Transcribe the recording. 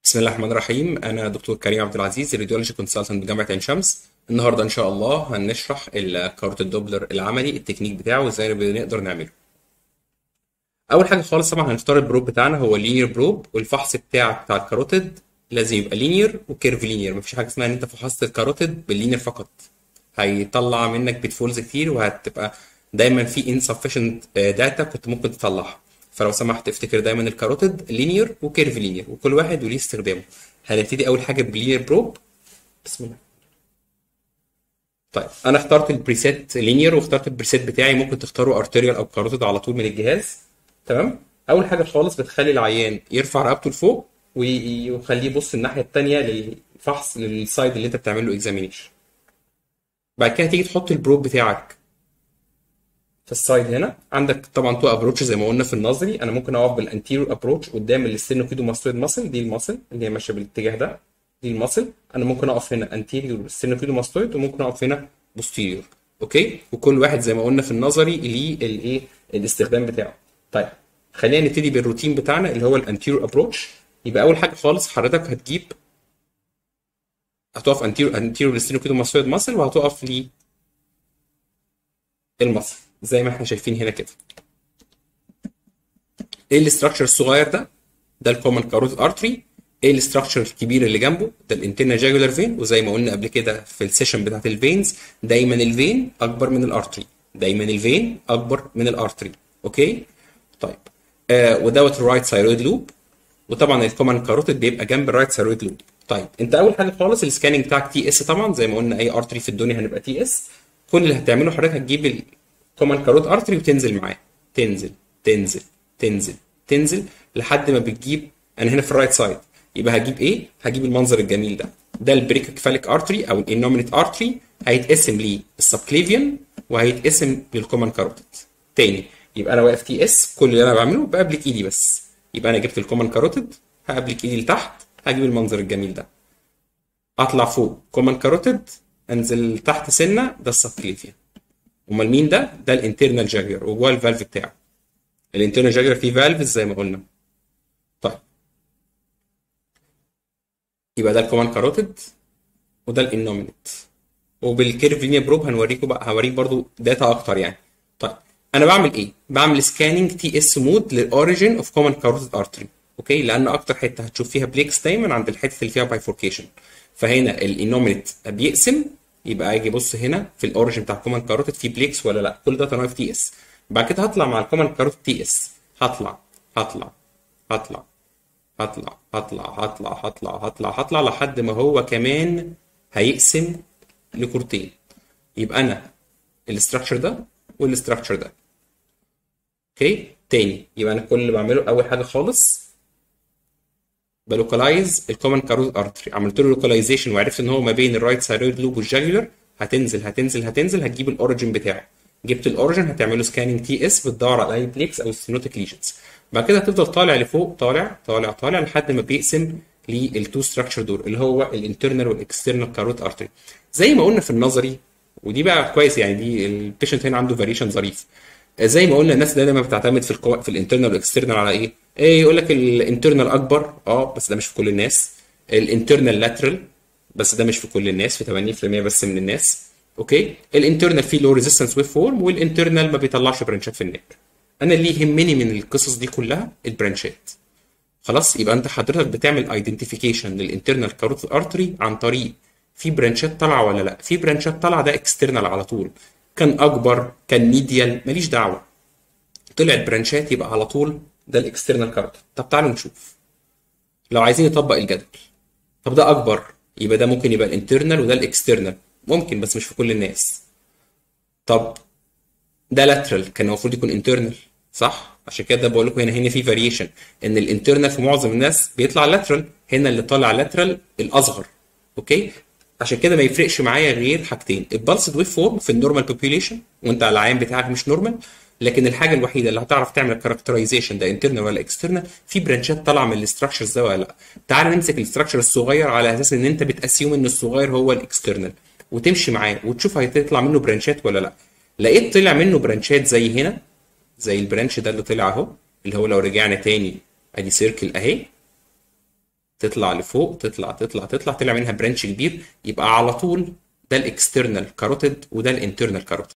بسم الله الرحمن الرحيم انا دكتور كريم عبد العزيز راديولوجي كونسلتنت بجامعه عين شمس النهارده ان شاء الله هنشرح الكاروت الدوبلر العملي التكنيك بتاعه وازاي بنقدر نعمله اول حاجه خالص طبعا هنختار البروب بتاعنا هو لينير بروب والفحص بتاع بتاع الكاروتيد لازم يبقى لينير وكيرف لينير مفيش حاجه اسمها ان انت فحصت الكاروتيد باللينير فقط هيطلع منك بيتفولز كتير وهتبقى دايما في insufficient داتا كنت ممكن تطلعها فلو سمحت افتكر دايما الكاروتيد لينير وكيرف لينير وكل واحد وليه استخدامه هنبتدي اول حاجه بلينير بروب بسم الله طيب انا اخترت البريسيت لينير واخترت البريسيت بتاعي ممكن تختاروا ارتريال او كاروتيد على طول من الجهاز تمام اول حاجه خالص بتخلي العيان يرفع رقبته لفوق ويخليه يبص الناحيه الثانيه للفحص للسايد اللي انت بتعمل له اكزامينيشن بعد كده تيجي تحط البروب بتاعك في السايد هنا عندك طبعا تو ابروتش زي ما قلنا في النظري انا ممكن اقف بالانتيريور ابروتش قدام الاستينوكيدو ماستويد ماسل دي الماسل اللي هي ماشيه بالاتجاه ده دي الماسل انا ممكن اقف هنا انتيريور استينوكيدو ماستويد وممكن اقف هنا بوستيريور اوكي وكل واحد زي ما قلنا في النظري ليه الايه الاستخدام بتاعه طيب خلينا نبتدي بالروتين بتاعنا اللي هو الانتيريور ابروتش يبقى اول حاجه خالص حضرتك هتجيب هتقف انتيريور انتيريور استينوكيدو ماستويد ماسل وهتقف ليه المصل زي ما احنا شايفين هنا كده ايه الاستراكشر الصغير ده ده الكومن كاروتيد ارتري ايه الاستراكشر الكبير اللي جنبه ده الانترنال جاجولار فين وزي ما قلنا قبل كده في السيشن بتاعت الفينز دايما الفين اكبر من الارتري دايما الفين اكبر من الارتري اوكي طيب آه ودوت الرايت ثايرويد لوب وطبعا الكومن كاروتيد بيبقى جنب الرايت ثايرويد لوب طيب انت اول حاجه خالص السكاننج بتاعك تي اس طبعا زي ما قلنا اي ارتري في الدنيا هنبقى تي اس كل اللي هتعمله حضرتك هتجيب كومن كاروت ارتري وتنزل معاه تنزل تنزل تنزل تنزل لحد ما بتجيب انا هنا في الرايت سايد يبقى هجيب ايه؟ هجيب المنظر الجميل ده ده البريك كفاليك ارتري او الانومينيت ارتري هيتقسم ليه السبكليفيان وهيتقسم للكومن كاروتيد تاني يبقى انا واقف تي اس كل اللي انا بعمله بقابلك ايدي بس يبقى انا جبت الكومن كاروتيد هقابلك ايدي لتحت هجيب المنظر الجميل ده اطلع فوق كومن كاروتيد انزل تحت سنه ده السبكليفيان امال مين ده؟ ده الانترنال جاجر وجوه الفالف بتاعه. الانترنال جاجر فيه فالف زي ما قلنا. طيب. يبقى ده الكومان كاروتيد وده الانومينيت. وبالكيرف لينيا بروب هنوريكم بقى هوريك برضو داتا اكتر يعني. طيب انا بعمل ايه؟ بعمل سكاننج تي اس مود للاوريجن اوف كومان كاروتيد ارتري. اوكي لان اكتر حته هتشوف فيها بليكس دايما عند الحته اللي فيها بايفوركيشن. فهنا الانومينيت بيقسم يبقى اجي بص هنا في الاوريجن بتاع الكومن كاروتيد في بليكس ولا لا كل ده تنايف تي اس بعد كده هطلع مع الكومن كاروتيد تي اس هطلع هطلع هطلع هطلع هطلع هطلع هطلع هطلع هطلع لحد ما هو كمان هيقسم لكورتين يبقى انا الاستراكشر ده والاستراكشر ده اوكي تاني يبقى انا كل اللي بعمله اول حاجه خالص بلوكلايز الكومن كاروت ارتري عملت له لوكلايزيشن وعرفت ان هو ما بين الرايت ثايرويد لوب والجاجولار هتنزل هتنزل هتنزل هتجيب الاوريجن بتاعه جبت الاوريجن هتعمل له سكاننج تي اس بتدور على اي بليكس او ستينوتيك ليجنز بعد كده هتفضل طالع لفوق طالع طالع طالع لحد ما بيقسم للتو ستراكشر دول اللي هو الانترنال والاكسترنال كاروت ارتري زي ما قلنا في النظري ودي بقى كويس يعني دي البيشنت هنا عنده فاريشن ظريف زي ما قلنا الناس دايما بتعتمد في الكو... في الانترنال والاكسترنال على ايه؟ ايه يقول لك الانترنال اكبر اه بس ده مش في كل الناس الانترنال لاترال بس ده مش في كل الناس في 80% بس من الناس اوكي الانترنال فيه لو ريزيستنس ويف فورم والانترنال ما بيطلعش برانشات في النك انا اللي يهمني من القصص دي كلها البرانشات خلاص يبقى انت حضرتك بتعمل ايدنتيفيكيشن للانترنال كاروتيد ارتري عن طريق في برانشات طالعه ولا لا في برانشات طالعه ده اكسترنال على طول كان اكبر كان ميديال ماليش دعوه طلعت برانشات يبقى على طول ده الاكسترنال كاروتيد طب تعالوا نشوف لو عايزين نطبق الجدول طب ده اكبر يبقى ده ممكن يبقى الانترنال وده الاكسترنال ممكن بس مش في كل الناس طب ده لاترال كان المفروض يكون انترنال صح عشان كده بقول لكم هنا هنا في فاريشن ان الانترنال في معظم الناس بيطلع لاترال هنا اللي طالع لاترال الاصغر اوكي عشان كده ما يفرقش معايا غير حاجتين البلسد ويف فورم في النورمال بوبيوليشن وانت العيان بتاعك مش نورمال لكن الحاجه الوحيده اللي هتعرف تعمل كاركترايزيشن ده انترنال ولا اكسترنال في برانشات طالعه من الاستراكشرز ده ولا لا تعال نمسك الاستراكشر الصغير على اساس ان انت بتاسيوم ان الصغير هو الاكسترنال وتمشي معاه وتشوف هيطلع منه برانشات ولا لا لقيت طلع منه برانشات زي هنا زي البرانش ده اللي طلع اهو اللي هو لو رجعنا تاني ادي سيركل اهي تطلع لفوق تطلع تطلع تطلع طلع منها برانش كبير يبقى على طول ده الاكسترنال كاروتيد وده الانترنال كاروتيد